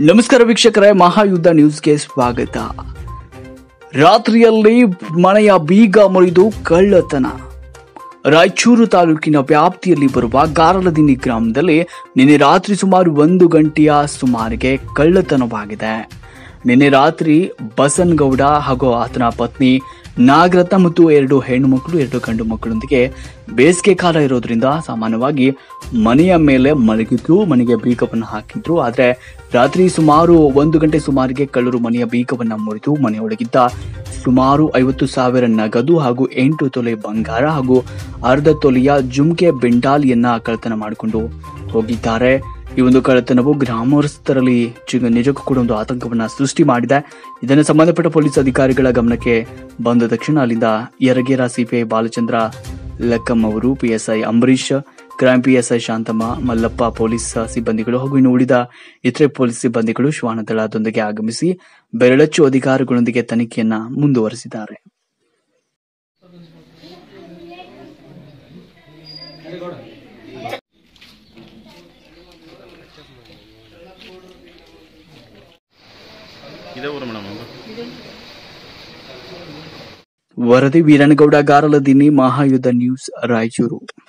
ನಮಸ್ಕಾರ ವೀಕ್ಷಕರೇ ಮಹಾಯುದ್ಧ ನ್ಯೂಸ್ಗೆ ಸ್ವಾಗತ ರಾತ್ರಿಯಲ್ಲಿ ಮನೆಯ ಬೀಗ ಮುರಿದು ಕಳ್ಳತನ ರಾಯಚೂರು ತಾಲೂಕಿನ ವ್ಯಾಪ್ತಿಯಲ್ಲಿ ಬರುವ ಗಾರಲದಿನ್ನಿ ಗ್ರಾಮದಲ್ಲಿ ನಿನ್ನೆ ರಾತ್ರಿ ಸುಮಾರು ಒಂದು ಗಂಟೆಯ ಸುಮಾರಿಗೆ ಕಳ್ಳತನವಾಗಿದೆ ನಿನ್ನೆ ರಾತ್ರಿ ಬಸನಗೌಡ ಹಾಗೂ ಆತನ ಪತ್ನಿ ನಾಗರತ್ನ ಮತ್ತು ಎರಡು ಹೆಣ್ಣು ಮಕ್ಕಳು ಎರಡು ಗಂಡು ಮಕ್ಕಳೊಂದಿಗೆ ಬೇಸಿಗೆ ಕಾಲ ಇರೋದ್ರಿಂದ ಸಾಮಾನ್ಯವಾಗಿ ಮನೆಯ ಮೇಲೆ ಮಲಗಿದ್ರು ಮನೆಗೆ ಬೀಗವನ್ನು ಹಾಕಿದ್ರು ಆದರೆ ರಾತ್ರಿ ಸುಮಾರು ಒಂದು ಗಂಟೆ ಸುಮಾರಿಗೆ ಕಳ್ಳರು ಮನೆಯ ಬೀಗವನ್ನು ಮುರಿದು ಮನೆಯೊಳಗಿದ್ದ ಸುಮಾರು ಐವತ್ತು ಸಾವಿರ ನಗದು ಹಾಗೂ ಎಂಟು ತೊಲೆ ಬಂಗಾರ ಹಾಗೂ ಅರ್ಧ ತೊಲೆಯ ಜುಮ್ಕೆ ಬೆಂಡಾಲಿಯನ್ನ ಕಳ್ಳತನ ಮಾಡಿಕೊಂಡು ಹೋಗಿದ್ದಾರೆ ಈ ಒಂದು ಕಳ್ಳತನವು ಗ್ರಾಮಸ್ಥರಲ್ಲಿ ಜಿ- ನಿಜಕ್ಕೂ ಕೂಡ ಒಂದು ಆತಂಕವನ್ನ ಸೃಷ್ಟಿ ಮಾಡಿದೆ ಇದನ್ನು ಸಂಬಂಧಪಟ್ಟ ಪೊಲೀಸ್ ಅಧಿಕಾರಿಗಳ ಗಮನಕ್ಕೆ ಬಂದ ತಕ್ಷಣ ಅಲ್ಲಿಂದ ಯರಗೇರ ಸಿಪಿಐ ಬಾಲಚಂದ್ರ ಲಕ್ಕಂ ಅವರು PSI Ambarish crime PSI Shantamma Mallappa police ಸಿಬ್ಬಂದಿಗಳು ಹಾಗೂ ಇನ್ನು ಉಳಿದ ಇತರೆ ಪೊಲೀಸ್ ಸಿಬ್ಬಂದಿಗಳು ಶ್ವಾನದಳದೊಂದಿಗೆ ಆಗಮಿಸಿ ಬೆರಳಚ್ಚು ಅಧಿಕಾರಿಗಳೊಂದಿಗೆ ತನಿಖೆಯನ್ನ ಮುಂದುವರೆಸಿದ್ದಾರೆ ಇದೇ ಊರು ಮೇಡಮ್ ಅದು ವರದಿ ವೀರನಗೌಡ ಗಾರಲದಿನ್ನಿ ಮಹಾಯುದ್ಧ ನ್ಯೂಸ್ ರಾಯಚೂರು